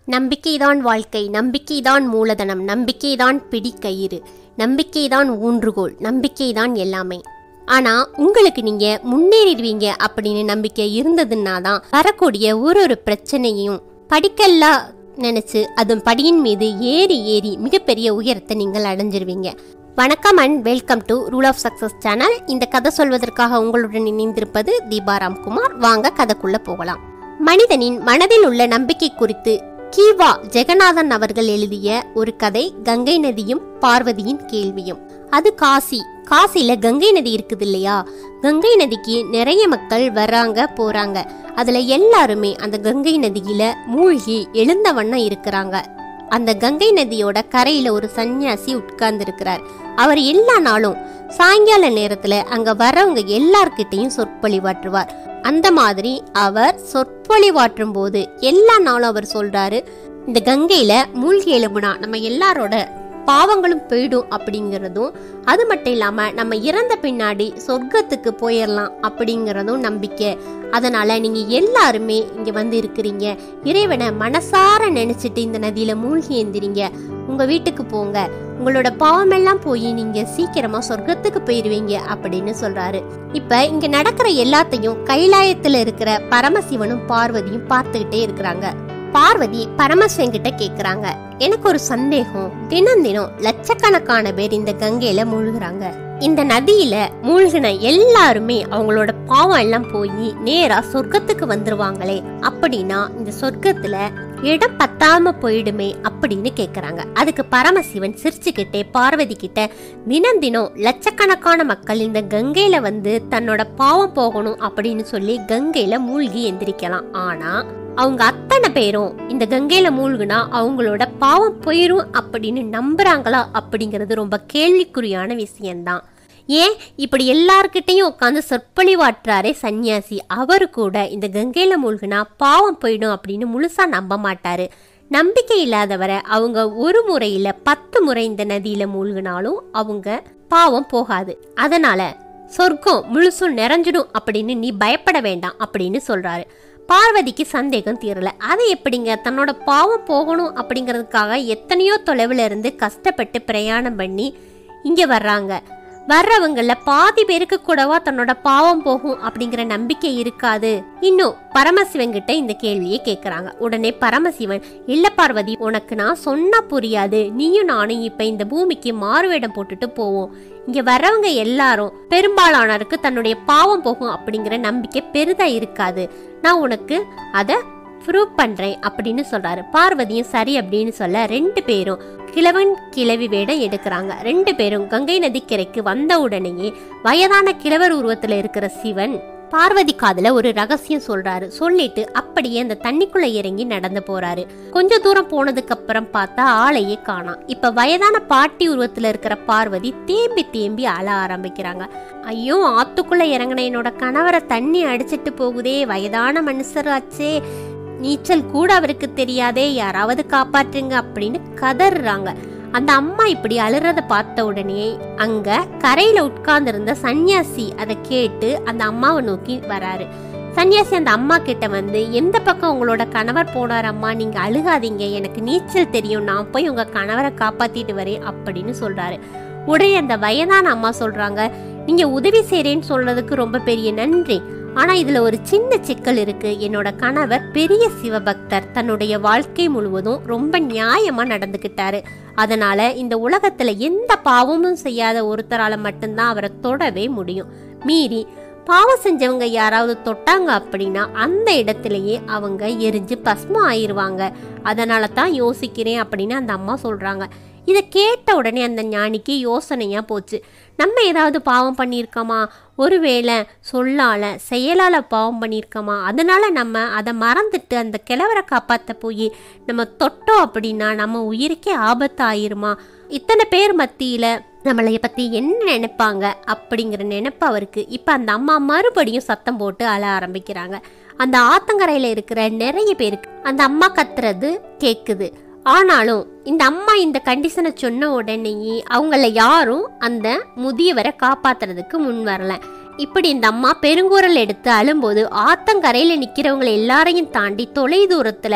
நம்பிக்கைதான் வாழ்க்கை நம்பிக்கைதான் மூலதனம் நம்பிக்கைதான் பிடிக்கயிறு நம்பிக்கைதான் ஊன்றுகோல் நம்பிக்கைதான் எல்லாமே ஆனா உங்களுக்கு நீங்க முன்னேறிடுவீங்க அப்படின்னு நம்பிக்கை இருந்ததுன்னா தான் வரக்கூடிய ஒரு ஒரு பிரச்சனையும் படிக்கல்லா நினைச்சு அதுவும் படியின் மீது ஏறி ஏறி மிகப்பெரிய உயரத்தை நீங்கள் அடைஞ்சிருவீங்க வணக்கம் and welcome to rule of success channel இந்த கதை சொல்வதற்காக உங்களுடன் இணைந்திருப்பது தீபா ராம்குமார் வாங்க கதைக்குள்ள போகலாம் மனிதனின் மனதில் உள்ள நம்பிக்கை குறித்து கீவா ஜெகநாதன் அவர்கள் எழுதிய ஒரு கதை கங்கை நதியும் பார்வதியின் கேள்வியும் அது காசி காசில கங்கை நதி இருக்குது இல்லையா கங்கை நதிக்கு நிறைய மக்கள் வர்றாங்க போறாங்க அதுல எல்லாருமே அந்த கங்கை நதியில மூழ்கி எழுந்த வண்ணம் இருக்கிறாங்க அந்த கங்கை நதியோட கரையில ஒரு சன்னியாசி உட்கார்ந்து இருக்கிறார் அவர் எல்லா நாளும் சாயங்கால நேரத்துல அங்க வரவங்க எல்லார்கிட்டையும் சொற்பொழிவாற்றுவார் அந்த மாதிரி அவர் சொற்பொழிவாற்றும் போது எல்லா நாளும் அவர் சொல்றாரு இந்த கங்கையில மூழ்கி எழும்புனா நம்ம எல்லாரோட பாவங்களும் போயிடும் அப்படிங்கிறதும் அது மட்டும் இல்லாம நம்ம இறந்த பின்னாடி சொர்க்கத்துக்கு போயிடலாம் அப்படிங்கிறதும் நம்பிக்கை அதனால நீங்க எல்லாருமே இங்க வந்து இருக்கிறீங்க இறைவனை மனசார நினைச்சிட்டு இந்த நதியில மூழ்கி எந்திரிங்க உங்க வீட்டுக்கு போங்க உங்களோட பாவமெல்லாம் போய் நீங்க சீக்கிரமா சொர்க்கத்துக்கு போயிருவீங்க அப்படின்னு சொல்றாரு இப்ப இங்க நடக்கிற எல்லாத்தையும் கைலாயத்துல இருக்கிற பரமசிவனும் பார்வதியும் பார்த்துக்கிட்டே இருக்கிறாங்க பார்வதி பரமசிவன் கிட்ட கேக்குறாங்க எனக்கு ஒரு சந்தேகம் தினம் தினம் லட்சக்கணக்கான பேர் இந்த கங்கையில மூழ்குறாங்க இந்த நதியில மூழ்கின எல்லாருமே அவங்களோட பாவம் எல்லாம் போய் நேரா சொர்க்கத்துக்கு வந்துருவாங்களே அப்படின்னா இந்த சொர்க்கத்துல இடம் பத்தாம போயிடுமே அப்படின்னு கேக்குறாங்க அதுக்கு பரமசிவன் சிரிச்சுக்கிட்டே பார்வதி கிட்ட தினம் தினம் லட்சக்கணக்கான மக்கள் இந்த கங்கையில வந்து தன்னோட பாவம் போகணும் அப்படின்னு சொல்லி கங்கையில மூழ்கி எந்திரிக்கலாம் ஆனா அவங்க அத்தனை பேரும் இந்த கங்கையில மூழ்குனா அவங்களோட பாவம் போயிரும் அப்படின்னு நம்புறாங்களா அப்படிங்கிறது ரொம்ப கேள்விக்குறியான விஷயம்தான் ஏன் இப்படி எல்லார்கிட்டையும் உட்காந்து சொற்பொழிவாற்றாரே சன்னியாசி அவரு கூட இந்த கங்கையில மூழ்குனா பாவம் போயிடும் அப்படின்னு முழுசா நம்ப மாட்டாரு நம்பிக்கை இல்லாதவரை அவங்க ஒரு முறை இல்ல பத்து முறை இந்த நதியில மூழ்கினாலும் அவங்க பாவம் போகாது அதனால சொர்க்கம் முழுசும் நிறைஞ்சிடும் அப்படின்னு நீ பயப்பட வேண்டாம் அப்படின்னு சொல்றாரு பார்வதிக்கு சந்தேகம் தீரல அது எப்படிங்க தன்னோட பாவம் போகணும் அப்படிங்கிறதுக்காக எத்தனையோ தொலைவில் இருந்து கஷ்டப்பட்டு பிரயாணம் பண்ணி இங்க வர்றாங்க வர்றவங்கள பாதி பேருக்கு கூடவா தன்னோட பாவம் போகும் அப்படிங்கிற நம்பிக்கை இருக்காது இன்னும் பரமசிவன் கிட்ட இந்த கேள்வியை கேக்குறாங்க உடனே பரமசிவன் இல்ல பார்வதி உனக்கு நான் சொன்னா புரியாது நீயும் நானும் இப்ப இந்த பூமிக்கு மாறுவேடம் போட்டுட்டு போவோம் இங்க வர்றவங்க எல்லாரும் பெரும்பாலானோருக்கு தன்னுடைய பாவம் போகும் அப்படிங்கிற நம்பிக்கை பெரிதா இருக்காது நான் உனக்கு அதை ப்ரூவ் பண்றேன் அப்படின்னு சொல்றாரு பார்வதியும் சரி அப்படின்னு சொல்ல ரெண்டு பேரும் கிழவன் கிழவி வேடம் எடுக்கிறாங்க ரெண்டு பேரும் கங்கை நதிக்கரைக்கு வந்த உடனேயே வயதான கிழவர் உருவத்துல இருக்கிற சிவன் பார்வதி காதுல ஒரு ரகசியம் சொல்றாரு சொல்லிட்டு அப்படியே அந்த தண்ணிக்குள்ள இறங்கி நடந்து போறாரு கொஞ்ச தூரம் போனதுக்கு அப்புறம் பார்த்தா ஆளையே காணாம் இப்ப வயதான பாட்டி உருவத்துல இருக்கிற பார்வதி தேம்பி தேம்பி அழ ஆரம்பிக்கிறாங்க ஐயோ ஆத்துக்குள்ள இறங்கின என்னோட கணவரை தண்ணி அடிச்சிட்டு போகுதே வயதான மனுஷராச்சே நீச்சல் கூட அவருக்கு தெரியாதே யாராவது காப்பாற்றுங்க அப்படின்னு கதறாங்க அந்த அம்மா இப்படி அழுறத பார்த்த உடனே அங்க கரையில உட்கார்ந்திருந்த சன்னியாசி அதை கேட்டு அந்த அம்மாவை நோக்கி வராரு சன்னியாசி அந்த அம்மா கிட்ட வந்து எந்த பக்கம் உங்களோட கணவர் போனார் அம்மா நீங்க அழுகாதீங்க எனக்கு நீச்சல் தெரியும் நான் போய் உங்க கணவரை காப்பாத்திட்டு வரேன் அப்படின்னு சொல்றாரு உடனே அந்த வயதான அம்மா சொல்றாங்க நீங்க உதவி செய்றேன்னு சொல்றதுக்கு ரொம்ப பெரிய நன்றி ஆனா இதுல ஒரு சின்ன சிக்கல் இருக்கு என்னோட கணவர் பெரிய சிவபக்தர் தன்னுடைய வாழ்க்கை முழுவதும் ரொம்ப நியாயமா நடந்துகிட்டாரு அதனால இந்த உலகத்துல எந்த பாவமும் செய்யாத ஒருத்தரால மட்டும்தான் அவரை தொடவே முடியும் மீறி பாவம் செஞ்சவங்க யாராவது தொட்டாங்க அப்படின்னா அந்த இடத்துலயே அவங்க எரிஞ்சு பஸ்மம் ஆயிருவாங்க அதனால தான் யோசிக்கிறேன் அப்படின்னு அந்த அம்மா சொல்றாங்க இதை கேட்ட உடனே அந்த ஞானிக்கு யோசனையா போச்சு நம்ம ஏதாவது பாவம் பண்ணியிருக்கோமா ஒருவேளை சொல்லால செயலால பாவம் பண்ணியிருக்கோமா அதனால நம்ம அதை மறந்துட்டு அந்த கிழவரை காப்பாற்ற போய் நம்ம தொட்டோம் அப்படின்னா நம்ம உயிருக்கே ஆபத்து ஆயிருமா இத்தனை பேர் மத்தியில நம்மளை பத்தி என்ன நினைப்பாங்க அப்படிங்கிற நினைப்பு அவருக்கு இப்ப அந்த அம்மா மறுபடியும் சத்தம் போட்டு அழ ஆரம்பிக்கிறாங்க அந்த ஆத்தங்கரையில இருக்கிற நிறைய பேருக்கு அந்த அம்மா கத்துறது கேக்குது ஆனாலும் இந்த அம்மா இந்த கண்டிஷனை சொன்ன உடனேயே அவங்கள யாரும் அந்த முதியவரை காப்பாத்துறதுக்கு முன் வரல இப்படி இந்த அம்மா பெருங்குரல் எடுத்து அழும்போது ஆத்தங்கரையில நிக்கிறவங்க எல்லாரையும் தாண்டி தொலை தூரத்துல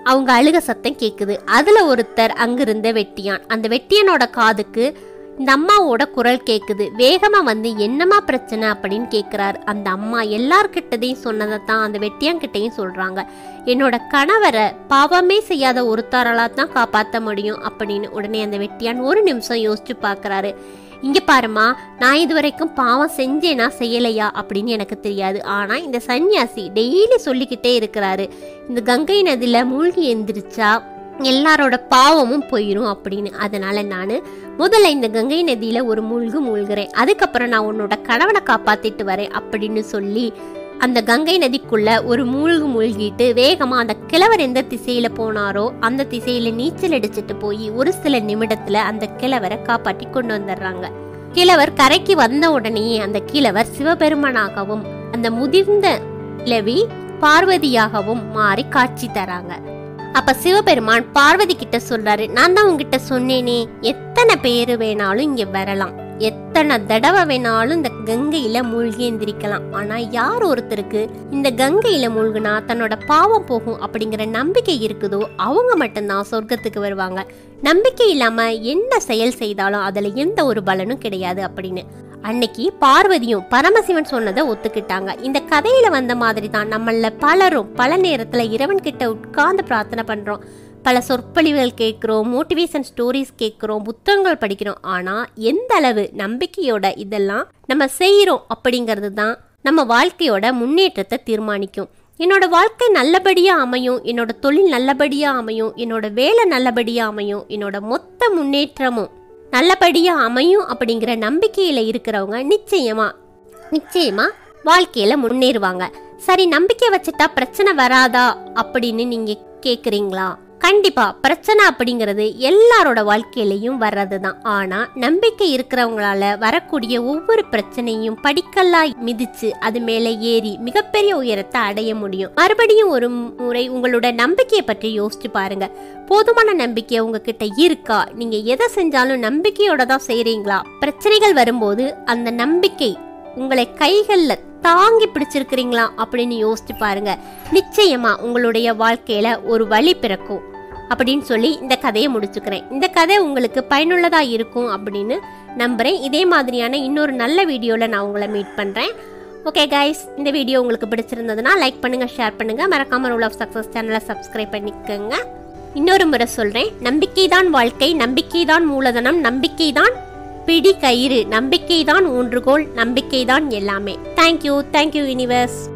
அவங்க அழுக சத்தம் கேக்குது அதுல ஒருத்தர் அங்கிருந்த வெட்டியான் அந்த வெட்டியானோட காதுக்கு இந்த அம்மாவோட குரல் கேக்குது வேகமா வந்து என்னம்மா பிரச்சனை அப்படின்னு கேக்குறாரு அந்த அம்மா எல்லார்கிட்டதையும் சொன்னதை தான் அந்த வெட்டியான்கிட்டயும் சொல்றாங்க என்னோட கணவரை பாவமே செய்யாத ஒருத்தரால தான் காப்பாற்ற முடியும் அப்படின்னு உடனே அந்த வெட்டியான் ஒரு நிமிஷம் யோசிச்சு பார்க்கறாரு இங்க பாருமா நான் இது வரைக்கும் பாவம் செஞ்சேனா செய்யலையா அப்படின்னு எனக்கு தெரியாது ஆனா இந்த சன்னியாசி டெய்லி சொல்லிக்கிட்டே இருக்கிறாரு இந்த கங்கை நதியில மூழ்கி எந்திரிச்சா எல்லாரோட பாவமும் போயிடும் அப்படின்னு அதனால நான் முதல்ல இந்த கங்கை நதியில ஒரு மூழ்கு மூழ்கிறேன் அதுக்கப்புறம் நான் உன்னோட கணவனை காப்பாத்திட்டு வரேன் அப்படின்னு சொல்லி அந்த கங்கை நதிக்குள்ள ஒரு மூழ்கு மூழ்கிட்டு வேகமா அந்த கிழவர் எந்த திசையில போனாரோ அந்த திசையில நீச்சல் அடிச்சிட்டு போய் ஒரு சில நிமிடத்துல அந்த கிழவரை காப்பாற்றி கொண்டு வந்துடுறாங்க கிழவர் கரைக்கு வந்த உடனேயே அந்த கிழவர் சிவபெருமனாகவும் அந்த முதிர்ந்த கிழவி பார்வதியாகவும் மாறி காட்சி தராங்க அப்ப சிவபெருமான் பார்வதி கிட்ட சொல்றாரு நான் தான் உங்ககிட்ட சொன்னேனே எத்தனை பேரு வேணாலும் இங்க வரலாம் எத்தனை தடவை வேணாலும் இந்த கங்கையில மூழ்கி எந்திரிக்கலாம் ஆனா யார் ஒருத்தருக்கு இந்த கங்கையில மூழ்கினா தன்னோட பாவம் போகும் அப்படிங்கிற நம்பிக்கை இருக்குதோ அவங்க மட்டும்தான் சொர்க்கத்துக்கு வருவாங்க நம்பிக்கை இல்லாம என்ன செயல் செய்தாலும் அதுல எந்த ஒரு பலனும் கிடையாது அப்படின்னு அன்னைக்கு பார்வதியும் பரமசிவன் சொன்னதை ஒத்துக்கிட்டாங்க இந்த கதையில வந்த மாதிரி தான் நம்மள பலரும் பல நேரத்துல இறைவன் கிட்ட உட்கார்ந்து பிரார்த்தனை பண்றோம் பல சொற்பொழிவுகள் கேட்குறோம் மோட்டிவேஷன் ஸ்டோரிஸ் கேட்குறோம் புத்தகங்கள் படிக்கிறோம் ஆனால் எந்த அளவு நம்பிக்கையோட இதெல்லாம் நம்ம செய்கிறோம் அப்படிங்கிறது தான் நம்ம வாழ்க்கையோட முன்னேற்றத்தை தீர்மானிக்கும் என்னோட வாழ்க்கை நல்லபடியாக அமையும் என்னோட தொழில் நல்லபடியாக அமையும் என்னோட வேலை நல்லபடியாக அமையும் என்னோட மொத்த முன்னேற்றமும் நல்லபடியாக அமையும் அப்படிங்கிற நம்பிக்கையில் இருக்கிறவங்க நிச்சயமா நிச்சயமா வாழ்க்கையில முன்னேறுவாங்க சரி நம்பிக்கை வச்சுட்டா பிரச்சனை வராதா அப்படின்னு நீங்க கேக்குறீங்களா கண்டிப்பா பிரச்சனை அப்படிங்கிறது எல்லாரோட வாழ்க்கையிலையும் வர்றதுதான் ஆனா நம்பிக்கை இருக்கிறவங்களால வரக்கூடிய ஒவ்வொரு பிரச்சனையும் படிக்கல்லா மிதிச்சு அது மேல ஏறி மிகப்பெரிய உயரத்தை அடைய முடியும் மறுபடியும் ஒரு முறை உங்களோட நம்பிக்கையை பற்றி யோசிச்சு பாருங்க போதுமான நம்பிக்கை உங்ககிட்ட இருக்கா நீங்க எதை செஞ்சாலும் நம்பிக்கையோட தான் செய்றீங்களா பிரச்சனைகள் வரும்போது அந்த நம்பிக்கை உங்களை கைகள்ல தாங்கி பிடிச்சிருக்கிறீங்களா அப்படின்னு யோசிச்சு பாருங்க நிச்சயமா உங்களுடைய வாழ்க்கையில ஒரு வழி பிறக்கும் அப்படின்னு சொல்லி இந்த கதையை முடிச்சுக்கிறேன் இந்த கதை உங்களுக்கு பயனுள்ளதா இருக்கும் அப்படின்னு நம்புறேன் இதே மாதிரியான இன்னொரு நல்ல வீடியோல நான் உங்களை மீட் பண்றேன் ஓகே கைஸ் இந்த வீடியோ உங்களுக்கு பிடிச்சிருந்ததுன்னா லைக் பண்ணுங்க ஷேர் பண்ணுங்க மறக்காம ரூல் ஆஃப் சக்சஸ் சேனலை சப்ஸ்கிரைப் பண்ணிக்கோங்க இன்னொரு முறை சொல்றேன் நம்பிக்கைதான் வாழ்க்கை நம்பிக்கைதான் மூலதனம் நம்பிக்கைதான் பிடி கயிறு நம்பிக்கைதான் ஊன்றுகோல் நம்பிக்கைதான் எல்லாமே தேங்க்யூ தேங்க்யூ யூனிவர்ஸ்